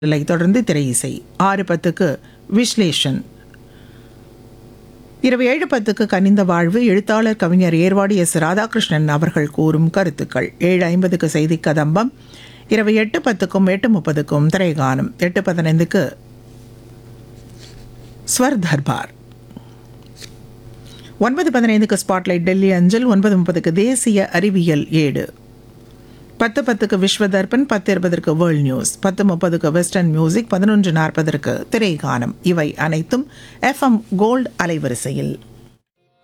பாடலை தொடர்ந்து திரை இசை ஆறு பத்துக்கு விஸ்லேஷன் இரவு ஏழு பத்துக்கு கனிந்த வாழ்வு எழுத்தாளர் கவிஞர் ஏர்வாடி எஸ் ராதாகிருஷ்ணன் அவர்கள் கூறும் கருத்துக்கள் ஏழு ஐம்பதுக்கு செய்தி கதம்பம் இரவு எட்டு பத்துக்கும் எட்டு முப்பதுக்கும் திரைகானம் எட்டு பதினைந்துக்கு ஸ்வர் தர்பார் ஒன்பது பதினைந்துக்கு ஸ்பாட்லைட் டெல்லி அஞ்சல் ஒன்பது முப்பதுக்கு தேசிய அறிவியல் ஏடு பத்து பத்துக்கு விஸ்வ தர்பன் பத்து இருபதற்கு வேர்ல்ட் நியூஸ் பத்து முப்பதுக்கு வெஸ்டர்ன் மியூசிக் பதினொன்று நாற்பதற்கு திரைகானம் இவை அனைத்தும் எஃப்எம் கோல்ட் அலைவரிசையில்